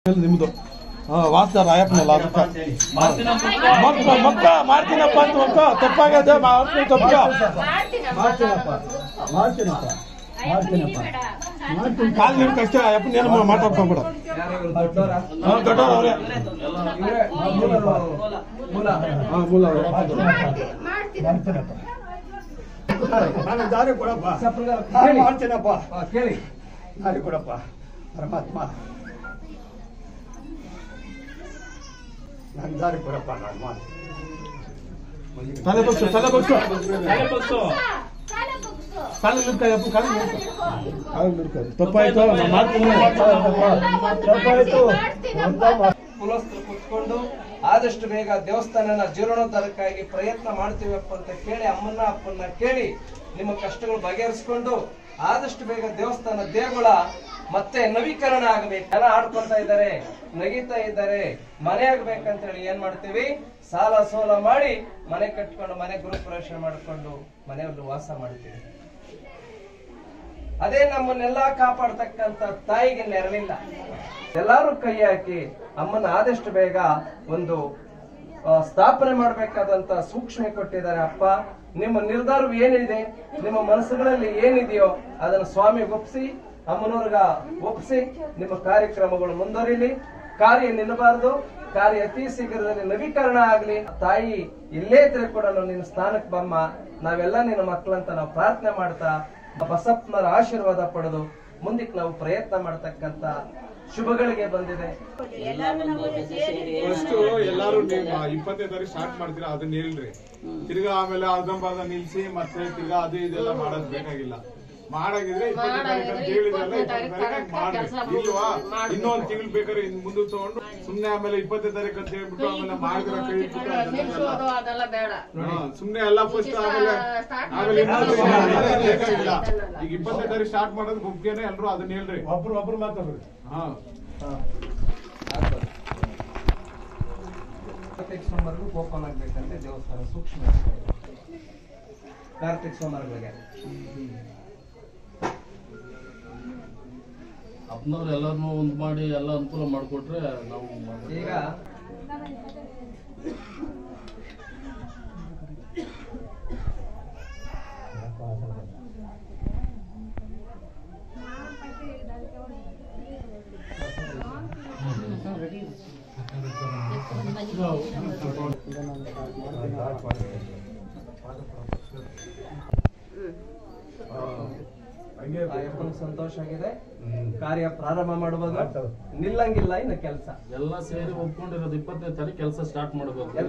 ನಿಮ್ದು ಹಾ ವಾಸ್ತ ರಾಯಪ್ಪನಲ್ಲ ಅದಕ್ಕೆ ಮಕ್ಕ ಮಕ್ಕ ಮಾಡ್ತೀನಪ್ಪ ಅಂತ ಮಕ್ಕ ತಪ್ಪಾಗದೆ ಮಾಡ್ತೀನಿ ತಪ್ಪ ಮಾಡ್ತೀನಪ್ಪ ಮಾಡ್ತೀನಪ್ಪ ಮಾಡ್ತೀನಪ್ಪ ಮಾಡ್ತೀನಿ ಕಾಲ್ ನಿಮ್ ಕಷ್ಟ ಅಯ್ಯಪ್ಪನ ಏನು ಮಾತಾಡ್ಕೊಂಡ್ಬಿಡ ಹಾ ದೊಡ್ಡವ್ರು ಅವ್ರೆ ಹಾ ಮೂಲ ಅವ್ರೆ ಮಾಡ್ತೀನಪ್ಪ ನಾನು ದಾರಿ ಕೊಡಪ್ಪ ಕೇಳಿ. ಮಾಡ್ತೀನಪ್ಪ ಕೇಳಿ ದಾರಿ ಕೊಡಪ್ಪ ಪರಮಾತ್ಮ ನನ್ನ ದಾರಿ ಕೊಡಪ್ಪ ನಾನು ಮಾಡ್ತೀನಿ ತಲೆ ಬಗ್ಸು ತಲೆ ಬಗ್ಸು ಕಾಲು ನಿಲ್ಕಾಯಪ್ಪ ಕಾಲು ನಿಲ್ಕ ಕಾಲು ನಿಲ್ಕ ತಪ್ಪಾಯ್ತು ನಾನು ಮಾಡ್ತೀನಿ ತಪ್ಪಾಯ್ತು ಕುಲಸ್ಥರು ಕುತ್ಕೊಂಡು ಆದಷ್ಟು ಬೇಗ ದೇವಸ್ಥಾನನ ಜೀರ್ಣೋದ್ಧಾರಕ್ಕಾಗಿ ಪ್ರಯತ್ನ ಮಾಡ್ತೀವಪ್ಪ ಅಂತ ಕೇಳಿ ಅಮ್ಮನ್ನ ಅಪ್ಪನ್ನ ಕೇಳಿ ನಿಮ್ಮ ಕಷ್ಟಗಳು ಬಗೆಹರಿಸ್ಕೊಂಡು ಆದಷ್ಟು ಬೇಗ ದೇವಸ್ಥಾನ ದೇಗುಲ ಮತ್ತೆ ನವೀಕರಣ ಆಗಬೇಕು ಜನ ಆಡ್ಕೊಳ್ತಾ ಇದ್ದಾರೆ ನಗಿತಾ ಇದ್ದಾರೆ ಮನೆ ಆಗ್ಬೇಕಂತ ಹೇಳಿ ಏನ್ ಮಾಡ್ತೀವಿ ಸಾಲ ಸೋಲ ಮಾಡಿ ಮನೆ ಕಟ್ಕೊಂಡು ಮನೆ ಗೃಹಪ್ರವೇಶ ಮಾಡಿಕೊಂಡು ಮನೆಯಲ್ಲಿ ವಾಸ ಮಾಡ್ತೀವಿ ಅದೇ ನಮ್ಮನ್ನೆಲ್ಲಾ ಕಾಪಾಡ್ತಕ್ಕಂತ ತಾಯಿಗೆ ನೆರಳಿಲ್ಲ ಎಲ್ಲಾರು ಕೈ ಹಾಕಿ ಅಮ್ಮನ ಆದಷ್ಟು ಬೇಗ ಒಂದು ಆ, ಸ್ಥಾಪನೆ ಮಾಡ್ಬೇಕಾದಂತ ಸೂಕ್ಷ್ಮ ಕೊಟ್ಟಿದ್ದಾರೆ ಅಪ್ಪ ನಿಮ್ಮ ನಿರ್ಧಾರವು ಏನಿದೆ ನಿಮ್ಮ ಮನಸ್ಸುಗಳಲ್ಲಿ ಏನಿದೆಯೋ ಅದನ್ನು ಸ್ವಾಮಿ ಒಪ್ಪಿಸಿ ಅಮ್ಮನವ್ರಿಗ ಒಪ್ಪಿಸಿ ನಿಮ್ಮ ಕಾರ್ಯಕ್ರಮಗಳು ಮುಂದುವರಿಲಿ ಕಾರ್ಯ ನಿಲ್ಲಬಾರದು ಕಾರ್ಯ ಅತಿ ಶೀಘ್ರದಲ್ಲಿ ನವೀಕರಣ ಆಗ್ಲಿ ತಾಯಿ ಇಲ್ಲೇ ಇದ್ರೆ ಕೂಡ ನಿನ್ನ ಸ್ಥಾನಕ್ಕೆ ಬಮ್ಮ ನಾವೆಲ್ಲ ನಿನ್ನ ಮಕ್ಕಳಂತ ನಾವು ಪ್ರಾರ್ಥನೆ ಮಾಡ್ತಾ ಬಸಪ್ಪನರ ಆಶೀರ್ವಾದ ಪಡೆದು ಮುಂದಕ್ಕೆ ನಾವು ಪ್ರಯತ್ನ ಮಾಡ್ತಕ್ಕಂತ ಶುಭಗಳಿಗೆ ಬಂದಿದೆ ಫಸ್ಟ್ ಎಲ್ಲಾರು ನೀವು ಇಪ್ಪತ್ತನೇ ತಾರೀಕು ಸ್ಟಾರ್ಟ್ ಮಾಡ್ತೀರಾ ಅದನ್ನ ಹೇಳ್ರಿ ತಿರ್ಗಾ ಆಮೇಲೆ ಅರ್ಧಂಬರ್ಧ ನಿಲ್ಸಿ ಮತ್ತೆ ತಿರ್ಗಾ ಅದು ಇದೆಲ್ಲ ಮಾಡೋದ್ ಬೇಕಾಗಿಲ್ಲ ಮಾಡಾಗಿದ್ರೆ ಇಪ್ಪತ್ತನೇ ತಾರೀಕು ಅಂತ ಹೇಳಿದ್ರಲ್ಲ ಇಪ್ಪತ್ತನೇ ತಾರೀಕು ಮಾಡ್ರಿ ಇಲ್ವಾ ಇನ್ನೊಂದ್ ತಿಂಗಳು ಬೇಕಾದ್ರೆ ಇನ್ ಮುಂದೆ ತಗೊಂಡು ಸುಮ್ನೆ ಆಮೇಲೆ ಇಪ್ಪತ್ತನೇ ತಾರೀಕು ಅಂತ ಹೇಳ್ಬಿಟ್ಟು ಆಮೇಲೆ ಮಾಡಿದ್ರ ಕೈ ಇಟ್ಬಿಟ್ಟು ಅದನ್ನೆಲ್ಲ- ಅದೆಲ್ಲ ಬೇಡ ಹಾ, ಸುಮ್ನೆ ಎಲ್ಲ ಫಸ್ಟ್ ಆಮೇಲೆ start ಆಮೇಲೆ ಇನ್ನೊಂದ್ ತಿಂಗ್ಳು ಮಾಡ್ಬೇಕು. ಮಾಡೋದ್ ಬೇಕಾಗಿಲ್ಲ ಈಗ ಇಪ್ಪತ್ತನೇ ತಾರೀಕು ಸ್ಟಾರ್ಟ್ ಮಾಡೋದು ಗುಪ್ಗೆನೆ ಎಲ್ರು ಅದನ್ನ ಹೇಳ್ರಿ ಒಬ್ರು ಒಬ್ರು ಮಾತಾಡ್ರಿ ಹಾ ಕಾರ್ತಿಕ್ ಸೋಮವಾರಗೂ ಓಪನ್ ಆಗ್ಬೇಕಂತೆ ದೇವಸ್ಥಾನ ಸೂಕ್ಷ್ಮ ಕಾರ್ತಿಕ್ ಸೋಮವಾರಗಳಿಗೆ ಅಪ್ನವ್ರು ಎಲ್ಲರನ್ನೂ ಒಂದ್ ಮಾಡಿ ಎಲ್ಲ ಅನುಕೂಲ ಮಾಡಿಕೊಟ್ರೆ ನಾವು ಮಾಡ್ತೀವಿ. ಈಗ ಹಂಗೆ ಆ ಯಪ್ಪನಿಗೆ ಸಂತೋಷ ಆಗಿದೆ ಕಾರ್ಯ ಪ್ರಾರಂಭ ಮಾಡಬಹುದು ನಿಲ್ಲಂಗಿಲ್ಲ ಇನ್ನು ಕೆಲಸ ಎಲ್ಲ ಸೇರಿ ಒಪ್ಕೊಂಡಿರೋದು ಇಪ್ಪತ್ತನೇ ತಾರೀಕು ಕೆಲಸ ಸ್ಟಾರ್ಟ್ ಮಾಡಬೇಕು